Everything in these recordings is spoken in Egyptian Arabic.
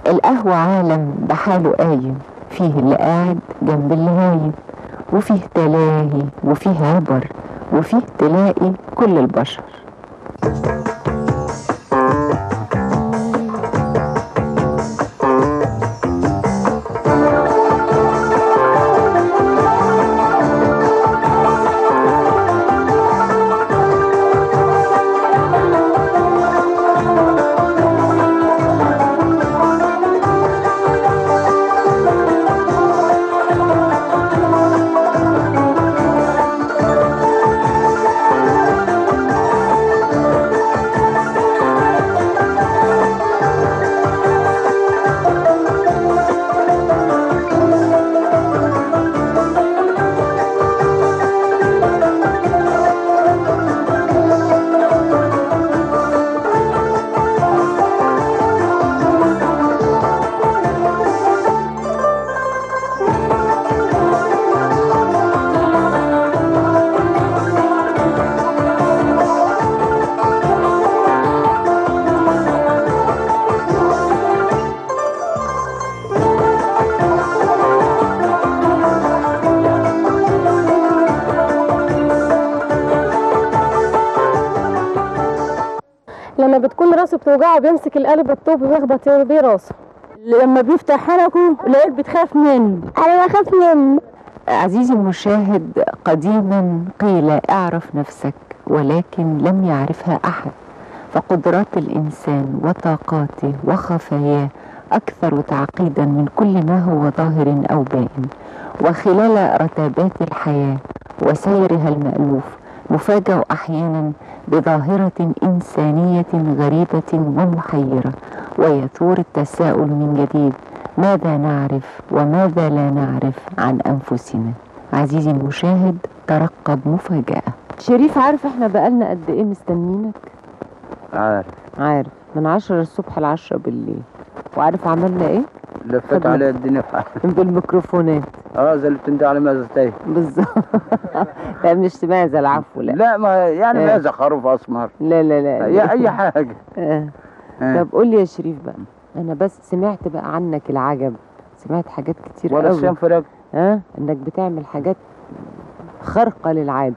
القهوة عالم بحاله قايم فيه اللي قاعد جنب اللي هايم وفيه تلاهي وفيه عبر وفيه تلاقي كل البشر لما بتكون راسه بتوجعه بيمسك القلب الطوب ويخبط بيه راسه لما بيفتح حنكه العيال بتخاف منه انا بخاف منه عزيزي المشاهد قديما قيل اعرف نفسك ولكن لم يعرفها احد فقدرات الانسان وطاقاته وخفاياه اكثر تعقيدا من كل ما هو ظاهر او بائن وخلال رتابات الحياه وسيرها المالوف نفاجأ احيانا بظاهره انسانيه غريبه ومحيره ويثور التساؤل من جديد ماذا نعرف وماذا لا نعرف عن انفسنا عزيزي المشاهد ترقب مفاجاه شريف عارف احنا بقالنا قد ايه مستنيينك عارف عارف من عشرة الصبح لعشرة بالليل وعارف عملنا ايه لفت خدمة. على الدنيا في حالها بالميكروفونات اه زي اللي بتندى على ماذا تايه بالظبط لا مش تماذا العفو لا لا ما يعني إيه. ماذا خروف اسمر لا لا لا يا اي حاجه آه. آه. طب قول لي يا شريف بقى انا بس سمعت بقى عنك العجب سمعت حاجات كتير ولا قوي الشام فرق ها انك بتعمل حاجات خارقة للعادة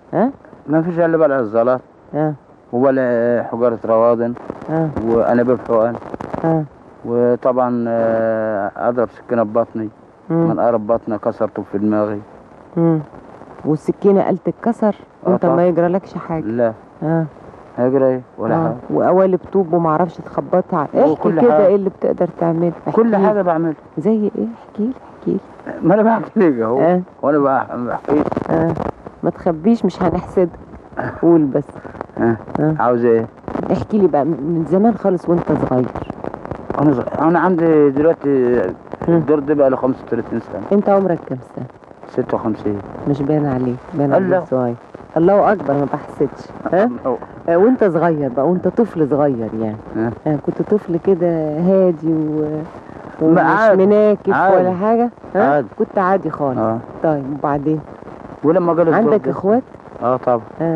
ما فيش الا بلع الزلط ها ولا حجرة روادن ها وانابيب حقن ها وطبعا آه، اضرب سكينه ببطني مم. من قرب بطني كسرته في دماغي مم. والسكينة قالت تتكسر آه وانت طبعا. ما يجرالكش حاجة لا ها هجري ايه ولا آه. حاجه وقوالب طوب ومعرفش تخبطها احكي وكل كده حاجة. ايه اللي بتقدر تعمله كل احكي. حاجه بعملها زي ايه احكي لي احكي لي ما انا بحكي لك اهو اه وانا بح- بحكي اه ما تخبيش مش هنحسد قول بس آه. آه. عاوز ايه احكي لي بقى من زمان خالص وانت صغير انا صغير. انا عندي دلوقتي مم. الدور ده بقى له 35 سنه انت عمرك كام سنه 56 مش باين عليك باين الله. عليك صغير الله اكبر ما بحسدش ها آه وانت صغير بقى وانت طفل صغير يعني آه. آه كنت طفل كده هادي و ما ومش عادي. مناكف عادي. ولا حاجه ها عادي. كنت عادي خالص اه طيب وبعدين ولما جالي الدور عندك ده- اخوات اه طبعا اه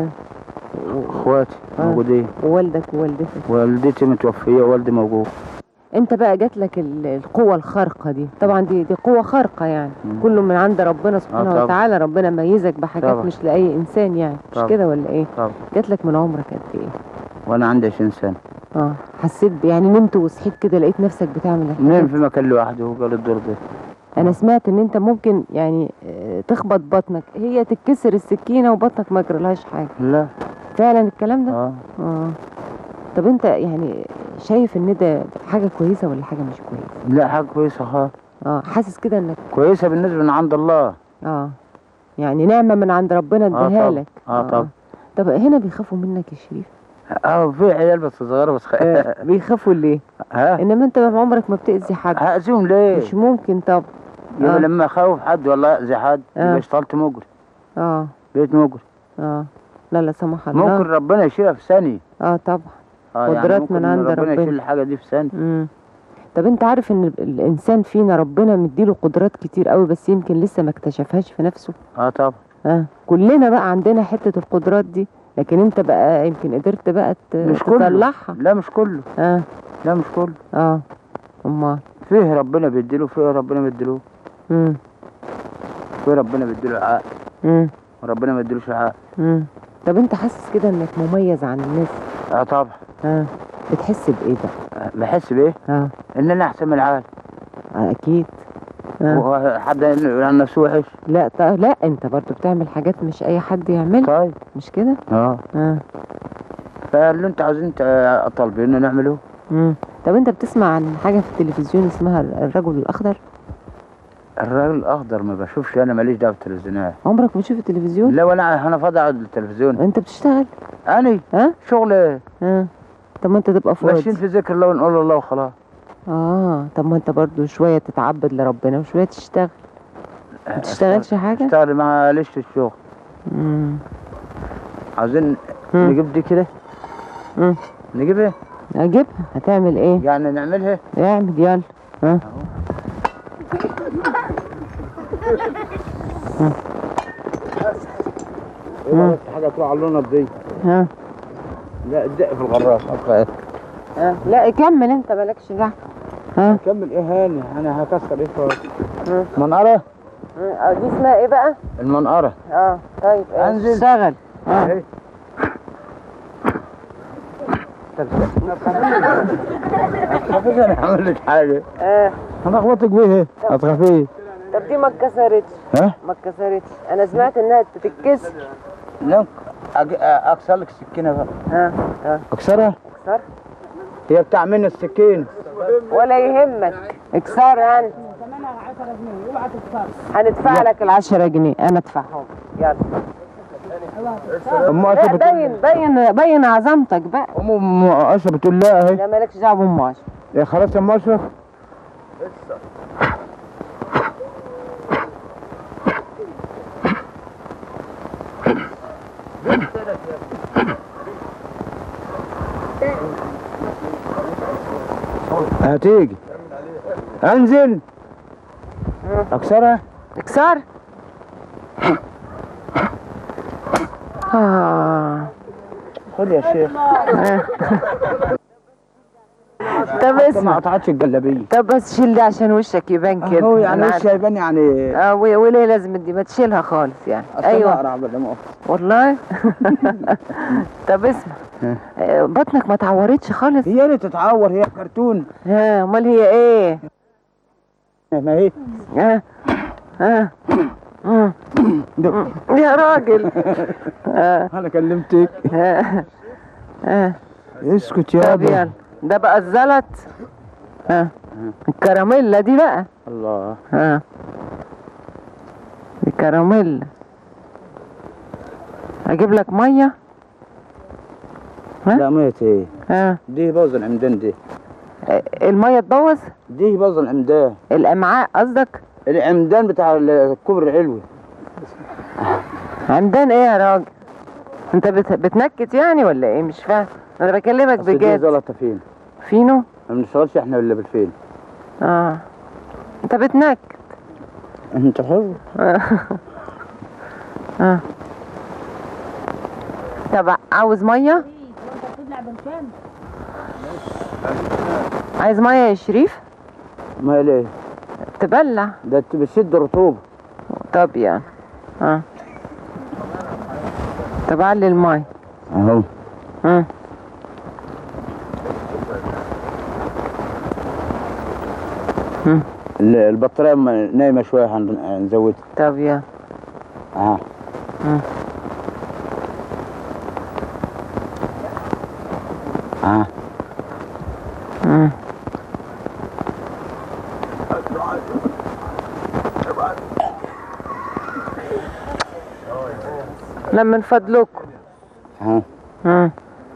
اخواتي آه. موجودين ووالدك ووالدتك والدتي متوفيه ووالدي موجود انت بقى جات لك ال- القوة الخارقة دي طبعا دي دي قوة خارقة يعني مم. كله من عند ربنا سبحانه طبعا. وتعالى ربنا ميزك بحاجات طبعا. مش لأي إنسان يعني مش طبعا. كده ولا إيه طبعا جات لك من عمرك قد إيه وانا عندي 20 سنه اه حسيت ب- يعني نمت وصحيت كده لقيت نفسك بتعمل منين الحاجات في مكان لوحده وقال الدور ده انا سمعت ان انت ممكن يعني آه، تخبط بطنك هي تتكسر السكينة وبطنك ما يجرالهاش حاجة لا فعلا الكلام ده اه اه طب انت يعني شايف ان ده حاجة كويسة ولا حاجة مش كويسة لا حاجه كويسه خالص اه حاسس كده انك كويسه بالنسبه من عند الله اه يعني نعمة من عند ربنا اه اديها طبعا لك اه طبعا طب هنا بيخافوا منك يا شريف اه في عيال بس صغيره بس خ... آه بيخافوا ليه ها انما انت عمرك ما بتأذي حد هأذيهم ليه؟ مش ممكن طب يبقى آه. لما اخوف حد ولا اذي حد آه. يبقى اشتغلت مجري اه بقيت مجري اه لا لا سمح الله ممكن ربنا يشيلها في ثانيه اه طبعا اه قدرات ممكن من عند ربنا ربنا. يشيل الحاجه دي في ثانيه امم طب انت عارف ان ال- الانسان فينا ربنا مديله قدرات كتير قوي بس يمكن لسه ما اكتشفهاش في نفسه اه طبعا اه كلنا بقى عندنا حتة القدرات دي لكن انت بقى يمكن قدرت بقى ت- مش كله تصلحها لا مش كله اه لا مش كله اه امال فيه ربنا بيديله فيه ربنا بيديله مم. فيه ربنا بيديله عقل مم. وربنا ما يديلوش عقل مم. طب انت حاسس كده انك مميز عن الناس اه طبعا ها بتحس بايه بقى آه، بحس بايه ها ان انا احسن من العالم آه، اكيد ها. وهو حد يقول عن نفسه وحش لا ط... لا انت برضو بتعمل حاجات مش اي حد يعملها طيب مش كده اه ها فاللي انت عاوزين ت- طالبينه نعمله مم. طب انت بتسمع عن حاجه في التلفزيون اسمها الرجل الاخضر الراجل الاخضر ما بشوفش انا ماليش دعوه بالتلفزيونات عمرك ما تشوف التلفزيون لا ولا انا فاضي اقعد للتلفزيون انت بتشتغل اني ها شغل ايه ها طب ما انت تبقى ماشيين فاضي في ذكر الله ونقول الله وخلاص اه طب ما انت برضو شويه تتعبد لربنا وشويه تشتغل ما بتشتغلش حاجه اشتغل مع ليش الشغل مم. عاوزين مم. نجيب دي كده مم. نجيب ايه اجيبها هتعمل ايه يعني نعملها اعمل يلا ها ايه بس حاجه تروح على اللون دي ها لا الدق في الغراف ابقى ها لا كمل انت مالكش دعوه ها كمل ايه هاني انا هكسر ايه فوق مم. منقره اه دي اسمها ايه بقى المنقره اه طيب اه، انزل. اشتغل اه ايه خفيف انا هعمل لك حاجه اه انا اخبطك بيها هتخافي طب دي ما اتكسرتش ها ما اتكسرتش انا سمعت انها بتتكسر لا أج- اكسر لك السكينه بقى ها ها اكسرها اكسر هي بتاع من السكين ولا يهمك اكسرها انت هندفع لك العشرة جنيه انا ادفعهم يلا ام لا اشرف بتقول باين باين باين عظمتك بقى ام ام اشرف بتقول لا اهي لا مالكش دعوه بام عشرة يا خلاص يا ام اشرف هتيجي انزل اكسرها اكسر آه. خد يا شيخ طب ما اسمع قطعتش الجلابيه طب بس شيل ده عشان وشك يبان كده هو يعني أنا وش عارفة. هيبان يعني اه و- وليه لازم دي ما تشيلها خالص يعني ايوه ايوه اقرع بلا مؤاخذة. والله طب اسمع ها. آه، بطنك ما اتعورتش خالص هي اللي تتعور هي كرتون ها امال هي ايه ما هي ها ها مم. يا راجل ها انا كلمتك ها ها اسكت يا طب يلا ده بقى الزلط ها الكراميلا دي بقى الله ها دي كراميلا اجيب لك ميه ها؟ لا ميت ايه ها دي باظ العمدان دي آه، الميه تبوظ دي باظ العمدان الامعاء قصدك العمدان بتاع الكوبري العلوي عمدان ايه يا راجل انت بت... بتنكت يعني ولا ايه مش فاهم انا بكلمك أصل دي بجد زلطه فين فينو ما بنشتغلش احنا الا بالفين اه انت بتنكت انت حر اه طب عاوز ميه عايز ميه يا شريف ما هي ليه تبلع ده انت بتشد الرطوبه طب يعني اه طب علي الميه اهو اه ال- البطاريه م- نايمه شويه هن- هنزودها طب يلا اه مم. اه مم. لا من فضلكم اه مم.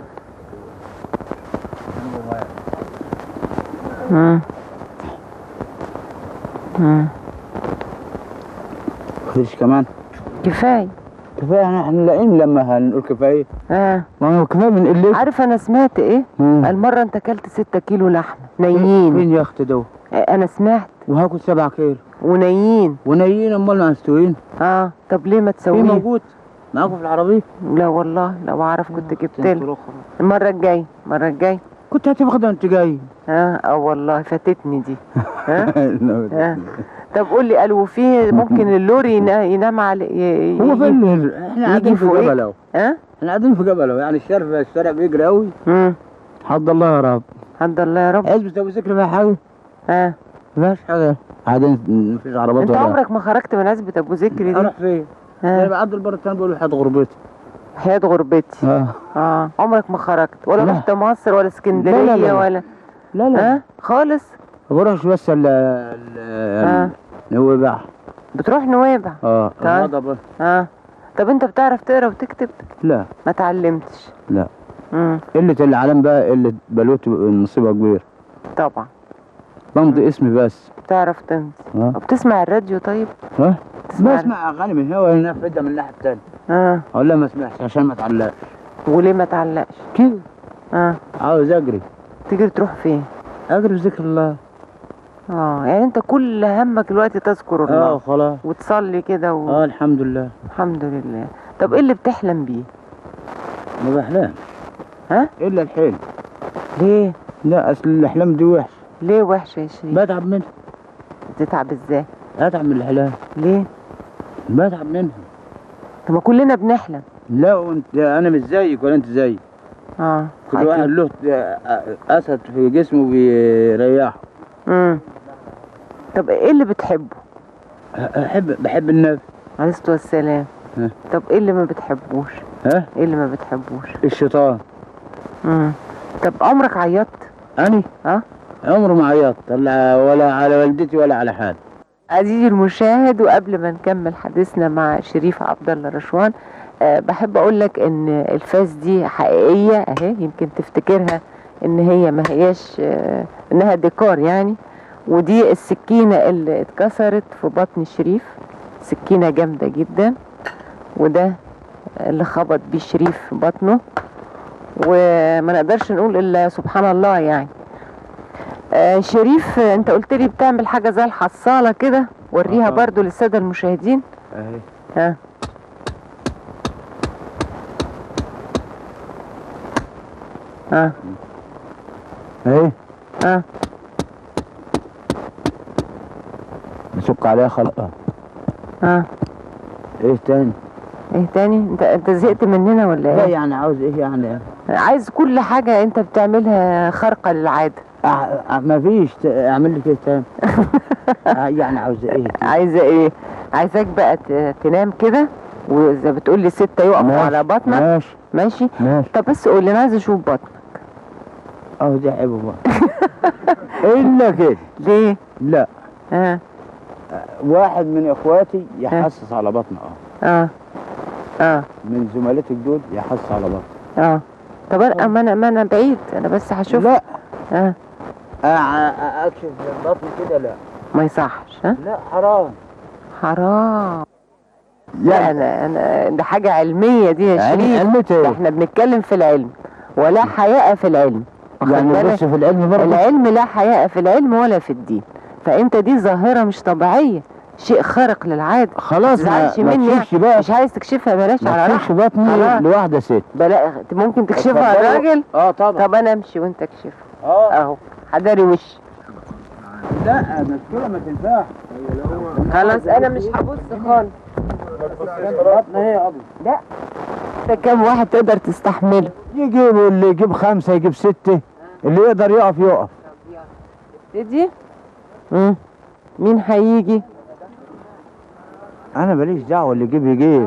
مم. مم. خدش كمان كفايه كفايه احنا احنا لاقيين لما هنقول كفايه اه ما هو كفايه من قلة عارف انا سمعت ايه مم. المره انت اكلت ستة كيلو لحمه نيين فين يا اختي دول آه، انا سمعت وهاكل سبعة كيلو ونيين ونيين امال ما مستويين اه طب ليه ما في تسويه موجود معاكم في العربيه لا والله لو اعرف كنت جبت لك المره الجايه المره الجايه كنت هتفقد وانت جاي ها اه والله فاتتني دي ها ها طب قول لي قالوا في ممكن اللوري ينا- ينام على ي- ي- هو يجي- فين احنا قاعدين في فوقيك؟ جبل اهو ها احنا قاعدين في جبل اهو يعني الشارع الشارع بيجري قوي امم حد الله يا رب الحمد لله يا رب عزبة ابو ذكر فيها حاجه ها ما فيش حاجه قاعدين مفيش عربات انت ولا عمرك ما خرجت من عزبة ابو ذكري دي اروح فين؟ انا ها بعد البر الثاني بقول حد غربتي حياة غربتي اه اه عمرك ما خرجت ولا لا. رحت مصر ولا اسكندرية لا، لا، لا. ولا لا لا ها خالص ما بروحش بس ال آه. ال نوبع بتروح نويبع اه طيب. الغضب ها طب انت بتعرف تقرا وتكتب لا ما اتعلمتش لا امم قلة العالم بقى قلة بلوتي نصيبها كبير طبعا بمضي اسمي بس بتعرف تمشي اه بتسمع الراديو طيب ها تسمع بسمع اغاني من هنا وهنا فدا من الناحيه الثانيه اه اقول لا ما اسمعش عشان ما اتعلقش وليه ما تعلقش كده اه عاوز اجري تجري تروح فين اجري في ذكر الله اه يعني انت كل همك دلوقتي تذكر اه الله خلاص وتصلي كده و... اه الحمد لله الحمد لله طب ايه اللي بتحلم بيه ما بحلم ها الا الحلم ليه لا اصل الاحلام دي وحش ليه وحشه يا شريف بتعب منها بتتعب ازاي اتعب من الاحلام ليه بتعب منها طب ما كلنا بنحلم لا وانت انا مش زيك ولا انت زيي اه كل واحد له اسد في جسمه بيريحه امم طب ايه اللي بتحبه احب بحب النبي عليه الصلاه والسلام ها. طب ايه اللي ما بتحبوش ها ايه اللي ما بتحبوش الشيطان امم طب عمرك عيطت اني اه عمره ما عيطت لا ولا على والدتي ولا على حد عزيزي المشاهد وقبل ما نكمل حديثنا مع شريف عبد الله رشوان أه بحب اقول لك ان الفاس دي حقيقيه اهي يمكن تفتكرها ان هي ما هياش أه انها ديكور يعني ودي السكينه اللي اتكسرت في بطن شريف سكينه جامده جدا وده اللي خبط بيه شريف في بطنه وما نقدرش نقول الا سبحان الله يعني آه شريف آه، انت قلت لي بتعمل حاجه زي الحصاله كده وريها آه. برضو للساده المشاهدين اهي ها ها اهي ها نسك عليها خلقها ها ايه تاني ايه تاني انت انت زهقت مننا ولا لا ايه يعني عاوز ايه يعني عايز كل حاجه انت بتعملها خارقه للعاده أع- ما فيش ت- اعمل لك ايه تاني آه، يعني عاوز ايه عايزه ايه عايزاك بقى ت- تنام كده وزي بتقول لي ستة يقفوا ماشي، على بطنك ماشي ماشي ماشي طب بس قول لي انا عايز اشوف بطنك اهو دي عيبه بقى الا كده ليه لا ها واحد من اخواتي يحسس على بطنه اه اه اه من زملاتك دول يحسس على بطنه اه طب انا ما انا ما انا بعيد انا بس هشوف لا اه أع- أع- اكشف بطني كده لا ما يصحش ها لا حرام حرام لا انا انا ده حاجه علميه دي يا علم- شريف علمتي ده ايه احنا بنتكلم في العلم ولا حياء في العلم واخد يعني بالك؟ بص في العلم برضه العلم لا حياء في العلم ولا في الدين فانت دي ظاهره مش طبيعيه شيء خارق للعاده خلاص ما, تزعلش ما مني تشوفش بقى مش عايز تكشفها بلاش ما على تشوفش راحتك بطني خلاص. لواحده ست بلا ممكن تكشفها على اتفضلوا. الراجل اه طبعا طب انا امشي وانت اكشفها اه اهو حداري وشي لا المشكله ما تنفعش خلاص انا مش هبص خالص بطنها هي ابيض انت كام واحد تقدر تستحمله يجيبوا اللي يجيب خمسه يجيب سته اللي يقدر يقف يقف تدي مم. مين هيجي انا ماليش دعوه اللي يجيب يجيب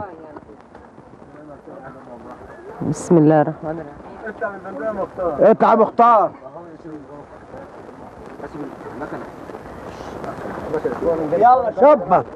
بسم الله الرحمن الرحيم اطلع مختار يلا شبط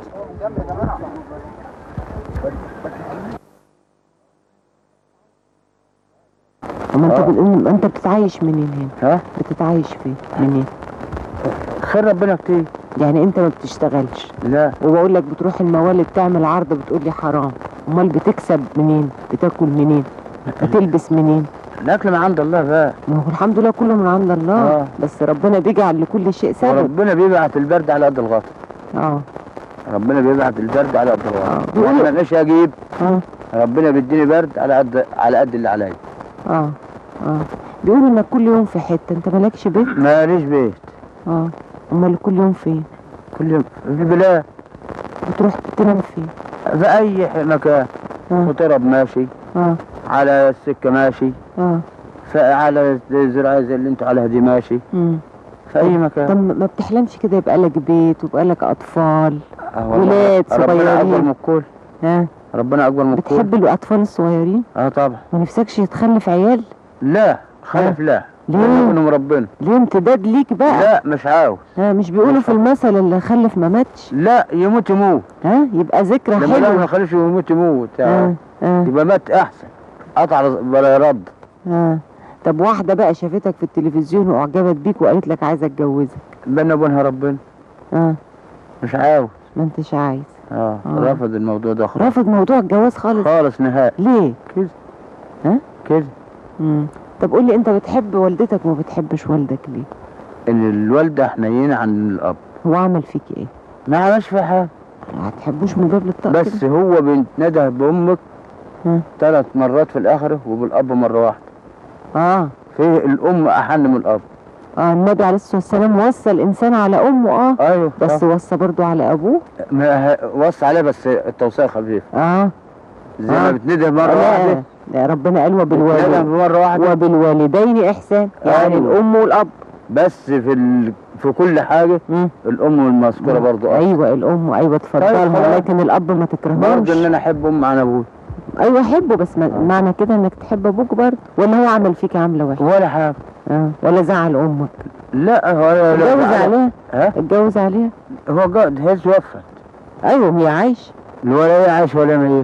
اما انت آه. بتقول انت بتتعايش منين هنا ها بتتعايش فين منين خير ربنا كتير يعني انت ما بتشتغلش لا وبقول لك بتروح الموالد تعمل عرض بتقول لي حرام امال بتكسب منين بتاكل منين بتلبس منين الاكل من عند الله بقى ما هو الحمد لله كله من عند الله آه. بس ربنا بيجعل لكل شيء سبب وربنا بيبعت البرد على قد الغطا اه ربنا بيبعت البرد على قد الغطا آه. وانا مش اجيب اه ربنا بيديني برد على قد على قد اللي عليا اه اه بيقولوا انك كل يوم في حته انت مالكش بيت ماليش بيت اه امال كل يوم فين كل يوم في البلاد بتروح تنام فين في اي ح- مكان اه مطرب ماشي اه على السكه ماشي اه ف- على الزراعه زي اللي انتوا عليها دي ماشي مم. في اي طب مكان ما بتحلمش كده يبقى لك بيت ويبقى لك اطفال آه والله. ولاد ربنا صغيرين. اكبر من الكل ها ربنا اكبر من الكل بتحب الاطفال الصغيرين اه طبعا ما نفسكش تخلف عيال لا خلف لا ليه؟ منهم ربنا ليه امتداد ليك بقى لا مش عاوز ها مش بيقولوا في المثل اللي خلف ما ماتش لا يموت يموت ها يبقى ذكرى لما لا ما حلوه خليش يموت يموت ها يعني. ها يبقى مات احسن قطع بلا رد ها طب واحده بقى شافتك في التلفزيون واعجبت بيك وقالت لك عايزه اتجوزك بينا وبينها ربنا ها مش عاوز ما انتش عايز اه آه. رفض الموضوع ده خالص رافض موضوع الجواز خالص خالص نهائي ليه كده ها؟ كده مم. طب قول لي انت بتحب والدتك وما بتحبش والدك ليه ان الوالده حنينه عن الاب هو عمل فيك ايه ما عملش في حاجه ما هتحبوش من باب للطاق بس هو بيتنده بامك مم. ثلاث مرات في الاخره وبالاب مره واحده اه في الام احن من الاب اه النبي عليه الصلاه والسلام وصى الانسان على امه اه ايوه بس صح. وصى برضو على ابوه ما ه- وصى عليه بس التوصيه خفيفه اه زي آه. ما بتنده مره لا واحده لا، ربنا قال بتنده وبالوالد مره واحده وبالوالدين احسان يعني أيوة. الام والاب بس في ال... في كل حاجه مم. الام المذكوره برضو أصل. ايوه الام ايوه تفضلها خلاص. لكن الاب ما برضه تكرهوش ان انا احب ام عن ابوي ايوه حبه بس ما معنى كده انك تحب ابوك برضه ولا هو عمل فيك عامله وحشه ولا حاجه اه ولا زعل امك لا هو لا اتجوز لا عليها ها اتجوز عليها هو قاعد هي توفت ايوه هي عايشه ولا هي عايش ولا ميت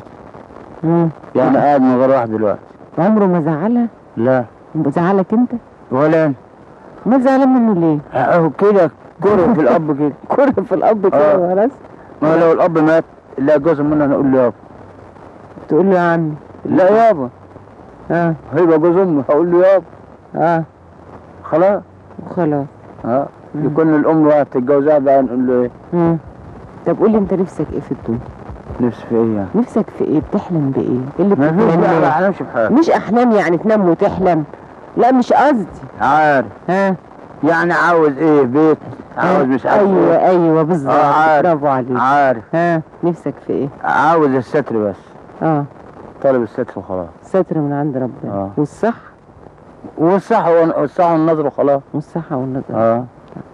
مم. يعني قاعد من غير واحد دلوقتي عمره ما زعلها لا زعلك انت ولا أنا. ما زعلان منه ليه اهو كده كره في الاب كده كره في الاب كده آه. خلاص ما لو الاب مات لا جزء منه انا اقول له يابا تقول له يا عمي لا يابا اه هيبقى جوز امي هقول له يابا اه خلاص وخلاص ها مم. يكون الام بقى تتجوزها بقى نقول له ايه مم. طب قول لي انت نفسك ايه في الدنيا نفسي في ايه يعني نفسك في ايه بتحلم بايه ايه اللي ما فيش لا ما بتتمناه احلمش بحاجه مش احلام يعني تنام وتحلم لا مش قصدي عارف ها يعني عاوز ايه بيت عاوز مش عارف ايوه إيه. ايوه بالظبط آه، عارف. برافو عليك عارف ها نفسك في ايه عاوز الستر بس اه طالب الستر وخلاص ستر من عند ربنا آه. والصح والصح والصح والنظر وخلاص والصحة والنظر اه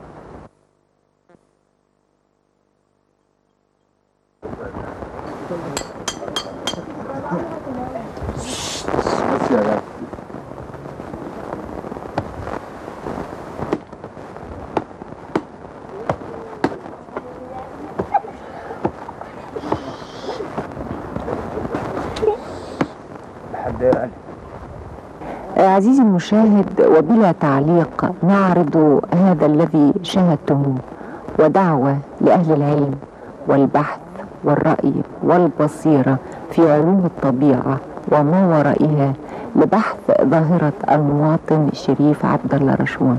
لحد يعني آه، عزيزي المشاهد وبلا تعليق نعرض هذا الذي شاهدتموه ودعوة لأهل العلم والبحث والرأي والبصيرة في علوم الطبيعة وما ورائها لبحث ظاهرة المواطن شريف عبد الله رشوان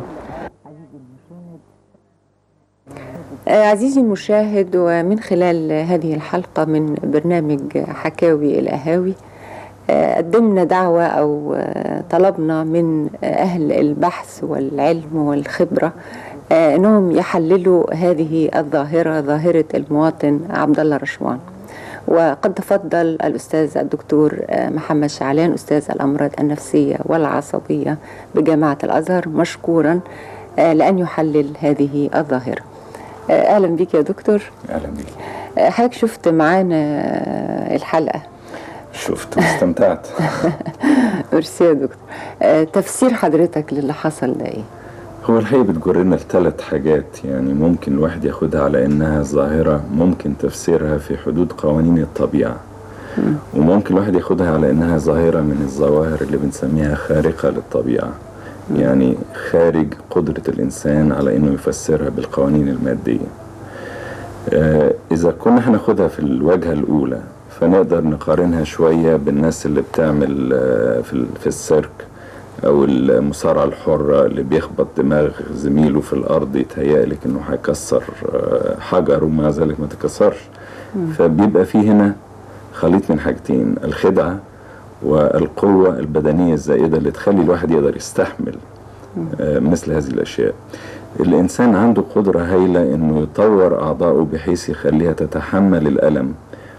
عزيزي المشاهد ومن خلال هذه الحلقة من برنامج حكاوي الأهاوي آه، قدمنا دعوة أو آه، طلبنا من آه، أهل البحث والعلم والخبرة آه، أنهم يحللوا هذه الظاهرة ظاهرة المواطن عبد الله رشوان وقد تفضل الأستاذ الدكتور آه، محمد شعلان أستاذ الأمراض النفسية والعصبية بجامعة الأزهر مشكورا آه، لأن يحلل هذه الظاهرة آه، أهلا بك يا دكتور اهلا بيك آه، حضرتك شفت معانا آه، الحلقة شفت واستمتعت ميرسي يا دكتور آه، تفسير حضرتك للي حصل ده ايه؟ هو الحقيقة بتجرنا لثلاث حاجات يعني ممكن الواحد ياخدها على انها ظاهرة ممكن تفسيرها في حدود قوانين الطبيعة وممكن الواحد ياخدها على انها ظاهرة من الظواهر اللي بنسميها خارقة للطبيعة يعني خارج قدرة الانسان على انه يفسرها بالقوانين المادية آه، اذا كنا هناخدها في الواجهة الاولى فنقدر نقارنها شوية بالناس اللي بتعمل آه، في ال- في السيرك او المصارعة الحرة اللي بيخبط دماغ زميله في الارض يتهيألك انه هيكسر آه، حجر ومع ذلك ما تكسرش فبيبقى فيه هنا خليط من حاجتين الخدعة والقوة البدنية الزائدة اللي تخلي الواحد يقدر يستحمل آه، مثل هذه الأشياء الإنسان عنده قدرة هايلة إنه يطور أعضائه بحيث يخليها تتحمل الألم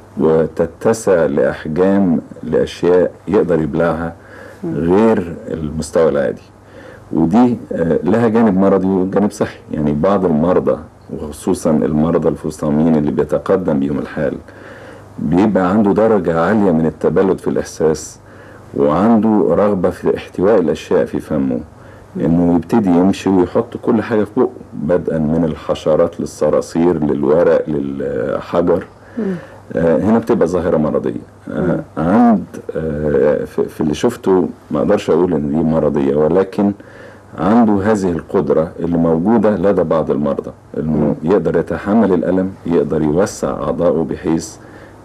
وتتسع لأحجام لأشياء يقدر يبلعها غير المستوى العادي ودي آه، لها جانب مرضي وجانب صحي يعني بعض المرضى وخصوصا المرضى الفصاميين اللي بيتقدم بيهم الحال بيبقى عنده درجة عالية من التبلد في الإحساس وعنده رغبة في احتواء الأشياء في فمه إنه يبتدي يمشي ويحط كل حاجة في بقه بدءا من الحشرات للصراصير للورق للحجر آه، هنا بتبقى ظاهرة مرضية آه، عند آه، في في اللي شفته ما اقدرش اقول ان دي مرضية ولكن عنده هذه القدرة اللي موجودة لدى بعض المرضى انه يقدر يتحمل الألم يقدر يوسع أعضائه بحيث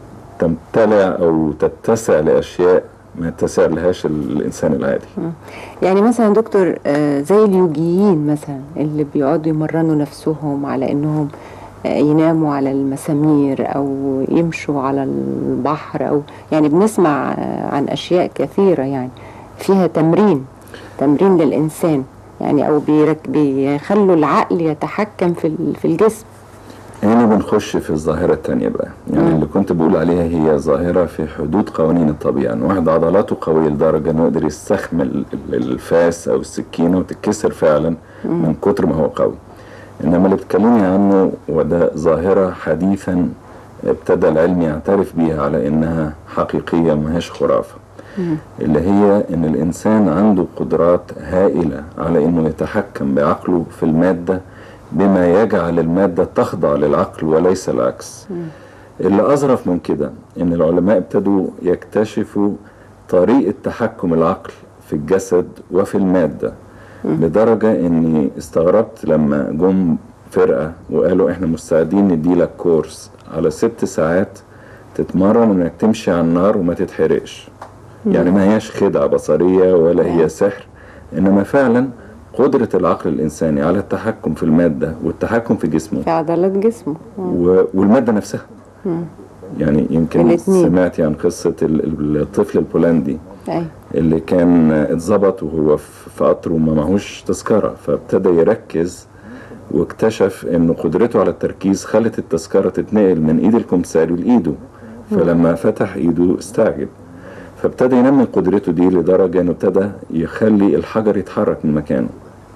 تمتلع أو تتسع لأشياء ما يتسع لهاش الإنسان العادي يعني مثلا دكتور آه، زي اليوجيين مثلا اللي بيقعدوا يمرنوا نفسهم على انهم آه، يناموا على المسامير او يمشوا على البحر او يعني بنسمع آه، عن اشياء كثيره يعني فيها تمرين تمرين للانسان يعني او بيرك بيخلوا العقل يتحكم في ال- في الجسم هنا بنخش في الظاهرة التانية بقى يعني مم. اللي كنت بقول عليها هي ظاهرة في حدود قوانين الطبيعة ان واحد عضلاته قوية لدرجة انه يقدر يستحمل ال- الفاس او السكينة وتتكسر فعلا من كتر ما هو قوي انما اللي بتكلمي عنه وده ظاهرة حديثا ابتدى العلم يعترف بيها على انها حقيقية ماهيش خرافة اللي هي ان الانسان عنده قدرات هائلة على انه يتحكم بعقله في المادة بما يجعل المادة تخضع للعقل وليس العكس اللي أظرف من كده إن العلماء ابتدوا يكتشفوا طريقة تحكم العقل في الجسد وفي المادة لدرجة إني استغربت لما جم فرقة وقالوا إحنا مستعدين نديلك كورس على ست ساعات تتمرن إنك تمشي على النار وما تتحرقش يعني ما هياش خدعة بصرية ولا هي سحر إنما فعلا قدرة العقل الإنساني على التحكم في المادة والتحكم في جسمه في عضلات جسمه و- والمادة نفسها يعني يمكن الاتنين. سمعتي عن قصة ال- ال- الطفل البولندي أي. اللي كان اتظبط وهو في في قطر وما معهوش تذكرة فابتدى يركز واكتشف ان قدرته على التركيز خلت التذكرة تتنقل من ايد الكمساري لايده فلما فتح ايده استعجب فابتدى ينمي قدرته دي لدرجة انه ابتدى يخلي الحجر يتحرك من مكانه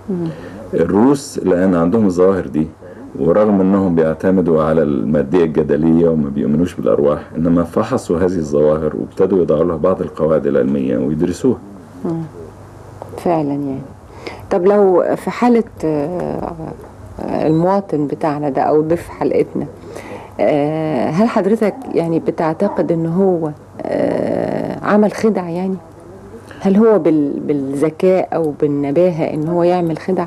الروس لان عندهم الظواهر دي ورغم انهم بيعتمدوا على الماديه الجدليه وما بيؤمنوش بالارواح انما فحصوا هذه الظواهر وابتدوا يضعوا لها بعض القواعد العلميه ويدرسوها فعلا يعني طب لو في حالة آه، آه، المواطن بتاعنا ده أو ضيف حلقتنا آه، هل حضرتك يعني بتعتقد إن هو آه، عمل خدع يعني؟ هل هو بال- بالذكاء أو بالنباهة إن هو يعمل خدع؟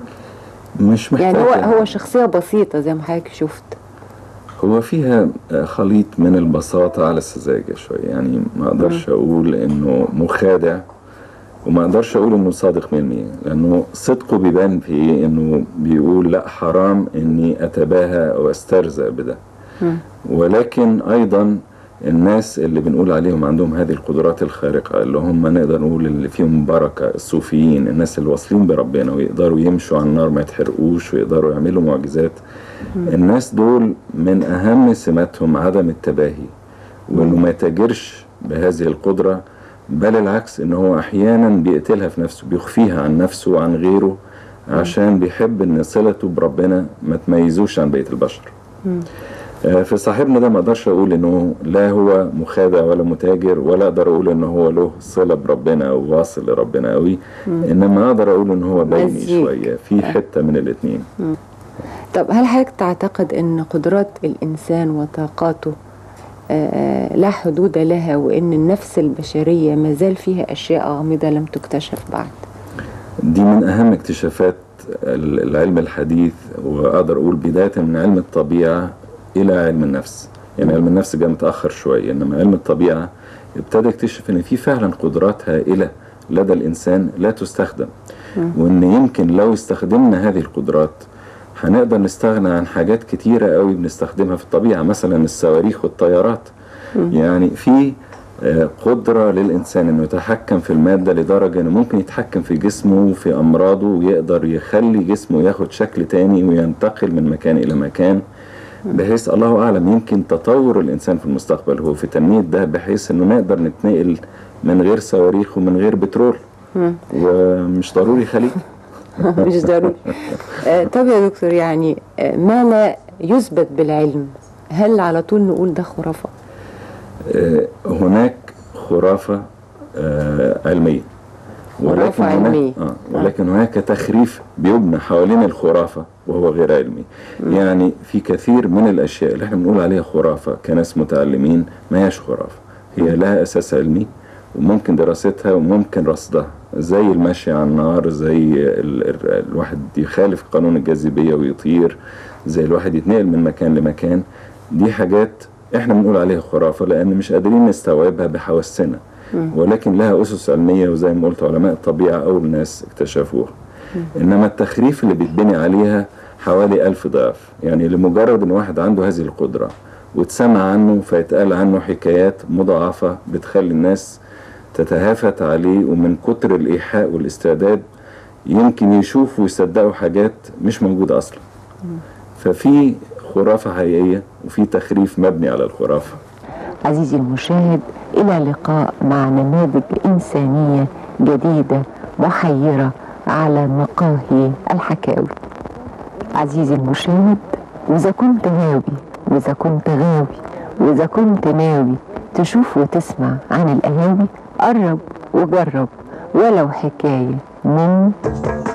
مش محتاج يعني هو هو شخصية بسيطة زي ما حضرتك شفت هو فيها خليط من البساطه على السذاجه شويه يعني ما اقدرش اقول انه مخادع وما اقدرش اقول انه صادق مني لانه صدقه بيبان في ايه انه بيقول لا حرام اني اتباهى او استرزق بده ولكن ايضا الناس اللي بنقول عليهم عندهم هذه القدرات الخارقة اللي هم نقدر نقول اللي فيهم بركة الصوفيين الناس اللي واصلين بربنا ويقدروا يمشوا على النار ما يتحرقوش ويقدروا يعملوا معجزات الناس دول من أهم سماتهم عدم التباهي وإنه ما يتاجرش بهذه القدرة بل العكس إن هو أحيانا بيقتلها في نفسه بيخفيها عن نفسه وعن غيره عشان بيحب إن صلته بربنا ما تميزوش عن بقية البشر آه، في صاحبنا ده ما اقدرش اقول انه لا هو مخادع ولا متاجر ولا اقدر اقول انه هو له صله بربنا او واصل لربنا قوي انما اقدر اقول ان هو بيني مزيج. شويه في حته من الاثنين طب هل حضرتك تعتقد ان قدرات الانسان وطاقاته آه، لا حدود لها وان النفس البشريه ما زال فيها اشياء غامضه لم تكتشف بعد دي من اهم اكتشافات ال- العلم الحديث واقدر اقول بدايه من علم الطبيعه الى علم النفس يعني علم النفس جاء متاخر شويه انما علم الطبيعه ابتدى يكتشف ان في فعلا قدرات هائله لدى الانسان لا تستخدم وان يمكن لو استخدمنا هذه القدرات هنقدر نستغنى عن حاجات كتيره قوي بنستخدمها في الطبيعه مثلا الصواريخ والطيارات يعني في آه، قدرة للإنسان إنه يتحكم في المادة لدرجة إنه ممكن يتحكم في جسمه وفي أمراضه ويقدر يخلي جسمه ياخد شكل تاني وينتقل من مكان إلى مكان بحيث الله أعلم يمكن تطور الإنسان في المستقبل هو في تنمية ده بحيث إنه نقدر نتنقل من غير صواريخ ومن غير بترول ومش ضروري خليج مش ضروري آه، طب يا دكتور يعني آه، ما لا يثبت بالعلم هل على طول نقول ده خرافة؟ آه، هناك خرافة آه، علمية خرافة هناك علمية. آه ولكن هناك تخريف بيبنى حوالين الخرافة وهو غير علمي يعني في كثير من الأشياء اللي احنا بنقول عليها خرافة كناس متعلمين ما هياش خرافة هي لها أساس علمي وممكن دراستها وممكن رصدها زي المشي على النار زي ال ال الواحد يخالف قانون الجاذبية ويطير زي الواحد يتنقل من مكان لمكان دي حاجات احنا بنقول عليها خرافة لأن مش قادرين نستوعبها بحواسنا ولكن لها أسس علمية وزي ما قلت علماء الطبيعة أول ناس اكتشفوها إنما التخريف اللي بيتبني عليها حوالي ألف ضعف يعني لمجرد إن واحد عنده هذه القدرة وتسمع عنه فيتقال عنه حكايات مضاعفة بتخلي الناس تتهافت عليه ومن كتر الإيحاء والاستعداد يمكن يشوفوا ويصدقوا حاجات مش موجودة أصلا ففي خرافة حقيقية وفي تخريف مبني على الخرافة عزيزي المشاهد إلى لقاء مع نماذج إنسانية جديدة محيرة على مقاهي الحكاوي عزيزي المشاهد وإذا كنت غاوي وإذا كنت غاوي وإذا كنت ناوي تشوف وتسمع عن القهاوي قرب وجرب ولو حكاية من